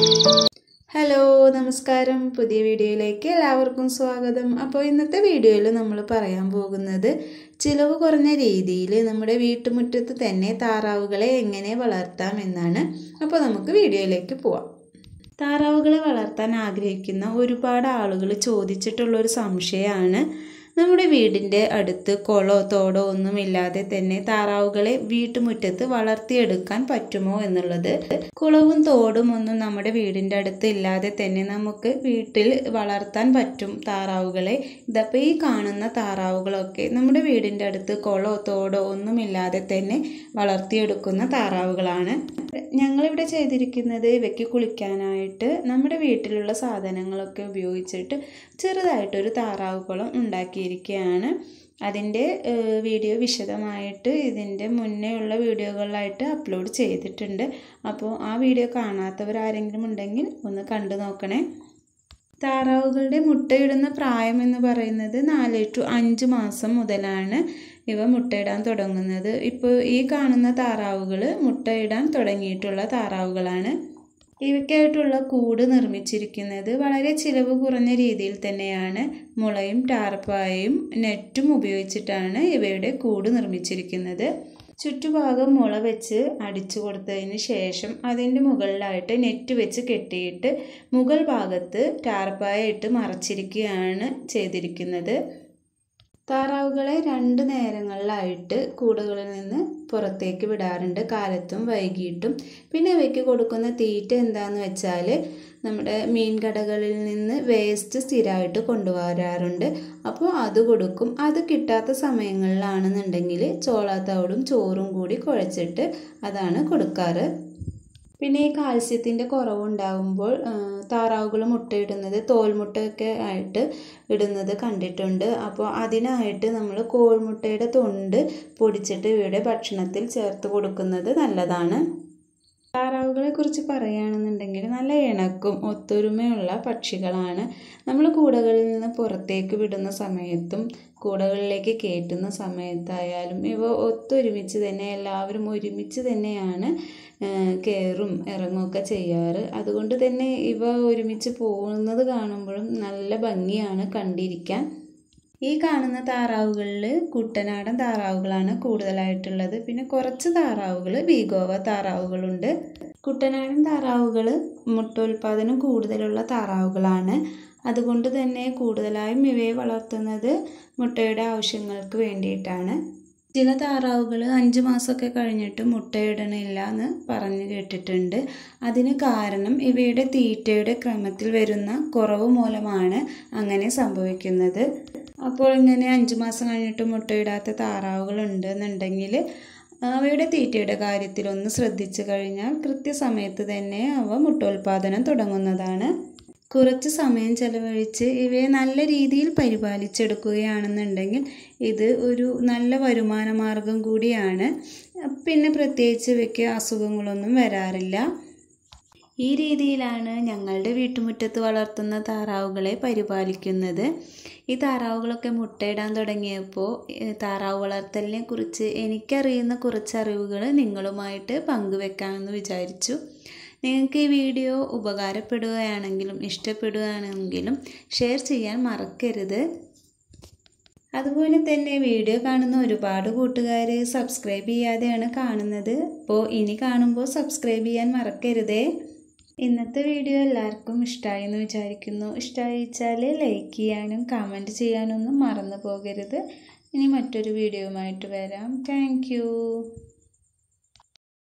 hello നമസ്കാരം പുതിയ വീഡിയോയിലേക്ക് എല്ലാവർക്കും സ്വാഗതം അപ്പോൾ ഇന്നത്തെ വീഡിയോയിൽ നമ്മൾ പറയാൻ പോകുന്നത് ചിലവ് കുറഞ്ഞ രീതിയിൽ നമ്മുടെ വീട്ടുമുറ്റത്ത് തന്നെ താറാവുകളെ എങ്ങനെ വളർത്താം എന്നാണ് അപ്പോൾ നമുക്ക് വീഡിയോയിലേക്ക് പോവാം താറാവുകളെ വളർത്താൻ ആഗ്രഹിക്കുന്ന ഒരുപാട് ആളുകൾ ചോദിച്ചിട്ടുള്ളൊരു സംശയമാണ് നമ്മുടെ വീടിൻ്റെ അടുത്ത് കുളമോ തോടോ ഒന്നുമില്ലാതെ തന്നെ താറാവുകളെ വീട്ടുമുറ്റത്ത് വളർത്തിയെടുക്കാൻ പറ്റുമോ എന്നുള്ളത് കുളവും തോടും ഒന്നും നമ്മുടെ വീടിൻ്റെ അടുത്ത് ഇല്ലാതെ തന്നെ നമുക്ക് വീട്ടിൽ വളർത്താൻ പറ്റും താറാവുകളെ ഇതപ്പോൾ ഈ കാണുന്ന താറാവുകളൊക്കെ നമ്മുടെ വീടിൻ്റെ അടുത്ത് കുളമോ തോടോ ഒന്നുമില്ലാതെ തന്നെ വളർത്തിയെടുക്കുന്ന താറാവുകളാണ് ഞങ്ങളിവിടെ ചെയ്തിരിക്കുന്നത് ഇവയ്ക്ക് കുളിക്കാനായിട്ട് നമ്മുടെ വീട്ടിലുള്ള സാധനങ്ങളൊക്കെ ഉപയോഗിച്ചിട്ട് ചെറുതായിട്ടൊരു താറാവ് കുളം ഉണ്ടാക്കിയിരിക്കുകയാണ് അതിൻ്റെ വീഡിയോ വിശദമായിട്ട് ഇതിൻ്റെ മുന്നേ ഉള്ള വീഡിയോകളിലായിട്ട് അപ്ലോഡ് ചെയ്തിട്ടുണ്ട് അപ്പോൾ ആ വീഡിയോ കാണാത്തവർ ആരെങ്കിലും ഉണ്ടെങ്കിൽ ഒന്ന് കണ്ടു നോക്കണേ താറാവുകളുടെ മുട്ടയിടുന്ന പ്രായം എന്ന് പറയുന്നത് നാല് ടു അഞ്ച് മാസം മുതലാണ് ഇവ മുട്ടയിടാൻ തുടങ്ങുന്നത് ഇപ്പോൾ ഈ കാണുന്ന താറാവുകൾ മുട്ടയിടാൻ തുടങ്ങിയിട്ടുള്ള താറാവുകളാണ് ഇവയ്ക്കായിട്ടുള്ള കൂട് നിർമ്മിച്ചിരിക്കുന്നത് വളരെ ചിലവ് കുറഞ്ഞ രീതിയിൽ തന്നെയാണ് മുളയും ടാർപ്പായും നെറ്റും ഉപയോഗിച്ചിട്ടാണ് ഇവയുടെ കൂട് നിർമ്മിച്ചിരിക്കുന്നത് ചുറ്റുഭാഗം മുള വെച്ച് അടിച്ചു കൊടുത്തതിന് ശേഷം അതിൻ്റെ മുകളിലായിട്ട് നെറ്റ് വെച്ച് കെട്ടിയിട്ട് മുകൾ ഭാഗത്ത് ടാർപ്പായ ഇട്ട് മറച്ചിരിക്കുകയാണ് ചെയ്തിരിക്കുന്നത് താറാവുകളെ രണ്ട് നേരങ്ങളിലായിട്ട് കൂടുകളിൽ നിന്ന് പുറത്തേക്ക് വിടാറുണ്ട് കാലത്തും വൈകിട്ടും പിന്നെ ഇവയ്ക്ക് കൊടുക്കുന്ന തീറ്റ എന്താണെന്ന് വെച്ചാൽ നമ്മുടെ മീൻ കടകളിൽ നിന്ന് വേസ്റ്റ് സ്ഥിരമായിട്ട് കൊണ്ടുവരാറുണ്ട് അപ്പോൾ അത് കൊടുക്കും അത് കിട്ടാത്ത സമയങ്ങളിലാണെന്നുണ്ടെങ്കിൽ ചോളാത്തവിടും ചോറും കൂടി കുഴച്ചിട്ട് അതാണ് കൊടുക്കാറ് പിന്നെ ഈ കാൽസ്യത്തിൻ്റെ കുറവുണ്ടാകുമ്പോൾ താറാവുകൾ മുട്ടയിടുന്നത് തോൽമുട്ടയൊക്കെ ആയിട്ട് ഇടുന്നത് കണ്ടിട്ടുണ്ട് അപ്പോൾ അതിനായിട്ട് നമ്മൾ കോഴിമുട്ടയുടെ തൊണ്ട് പൊടിച്ചിട്ട് ഇവയുടെ ഭക്ഷണത്തിൽ ചേർത്ത് കൊടുക്കുന്നത് നല്ലതാണ് താറാവുകളെ കുറിച്ച് പറയുകയാണെന്നുണ്ടെങ്കിൽ നല്ല ഇണക്കും ഒത്തൊരുമയുള്ള പക്ഷികളാണ് നമ്മൾ കൂടകളിൽ നിന്ന് പുറത്തേക്ക് വിടുന്ന സമയത്തും കൂടകളിലേക്ക് കയറ്റുന്ന സമയത്തായാലും ഇവ ഒത്തൊരുമിച്ച് തന്നെ എല്ലാവരും ഒരുമിച്ച് തന്നെയാണ് കയറും ഇറങ്ങുമൊക്കെ ചെയ്യാറ് അതുകൊണ്ട് തന്നെ ഇവ ഒരുമിച്ച് പോകുന്നത് കാണുമ്പോഴും നല്ല ഭംഗിയാണ് കണ്ടിരിക്കാൻ ഈ കാണുന്ന താറാവുകളിൽ കുട്ടനാടൻ താറാവുകളാണ് കൂടുതലായിട്ടുള്ളത് പിന്നെ കുറച്ച് താറാവുകൾ വീഗോവ താറാവുകളുണ്ട് കുട്ടനാടൻ താറാവുകൾ മുട്ടോൽപാദനം കൂടുതലുള്ള താറാവുകളാണ് അതുകൊണ്ട് തന്നെ കൂടുതലായും ഇവയെ വളർത്തുന്നത് മുട്ടയുടെ ആവശ്യങ്ങൾക്ക് വേണ്ടിയിട്ടാണ് ചില താറാവുകൾ അഞ്ച് മാസമൊക്കെ കഴിഞ്ഞിട്ട് മുട്ടയിടണില്ല എന്ന് പറഞ്ഞു കേട്ടിട്ടുണ്ട് അതിന് കാരണം ഇവയുടെ തീറ്റയുടെ ക്രമത്തിൽ വരുന്ന കുറവ് മൂലമാണ് അങ്ങനെ സംഭവിക്കുന്നത് അപ്പോൾ ഇങ്ങനെ അഞ്ച് മാസം കഴിഞ്ഞിട്ട് മുട്ടയിടാത്ത താറാവുകൾ ഉണ്ടെന്നുണ്ടെങ്കിൽ അവയുടെ തീറ്റയുടെ കാര്യത്തിൽ ഒന്ന് ശ്രദ്ധിച്ചു കഴിഞ്ഞാൽ കൃത്യസമയത്ത് തന്നെ അവ മുട്ടോൽപാദനം തുടങ്ങുന്നതാണ് കുറച്ച് സമയം ചെലവഴിച്ച് ഇവയെ നല്ല രീതിയിൽ പരിപാലിച്ചെടുക്കുകയാണെന്നുണ്ടെങ്കിൽ ഇത് ഒരു നല്ല വരുമാന മാർഗം കൂടിയാണ് പിന്നെ പ്രത്യേകിച്ച് ഇവയ്ക്ക് അസുഖങ്ങളൊന്നും വരാറില്ല ഈ രീതിയിലാണ് ഞങ്ങളുടെ വീട്ടുമുറ്റത്ത് വളർത്തുന്ന താറാവുകളെ പരിപാലിക്കുന്നത് ഈ താറാവുകളൊക്കെ മുട്ടയിടാൻ തുടങ്ങിയപ്പോൾ താറാവ് വളർത്തലിനെ കുറിച്ച് എനിക്കറിയുന്ന കുറച്ച് അറിവുകൾ നിങ്ങളുമായിട്ട് പങ്കുവെക്കാമെന്ന് വിചാരിച്ചു നിങ്ങൾക്ക് ഈ വീഡിയോ ഉപകാരപ്പെടുകയാണെങ്കിലും ഇഷ്ടപ്പെടുകയാണെങ്കിലും ഷെയർ ചെയ്യാൻ മറക്കരുത് അതുപോലെ തന്നെ വീഡിയോ കാണുന്ന ഒരുപാട് കൂട്ടുകാർ സബ്സ്ക്രൈബ് ചെയ്യാതെയാണ് കാണുന്നത് അപ്പോൾ ഇനി കാണുമ്പോൾ സബ്സ്ക്രൈബ് ചെയ്യാൻ മറക്കരുതേ ഇന്നത്തെ വീഡിയോ എല്ലാവർക്കും ഇഷ്ടമായി എന്ന് വിചാരിക്കുന്നു ഇഷ്ടമായിച്ചാൽ ലൈക്ക് ചെയ്യാനും കമൻറ്റ് ചെയ്യാനൊന്നും മറന്നു പോകരുത് ഇനി മറ്റൊരു വീഡിയോയുമായിട്ട് വരാം താങ്ക്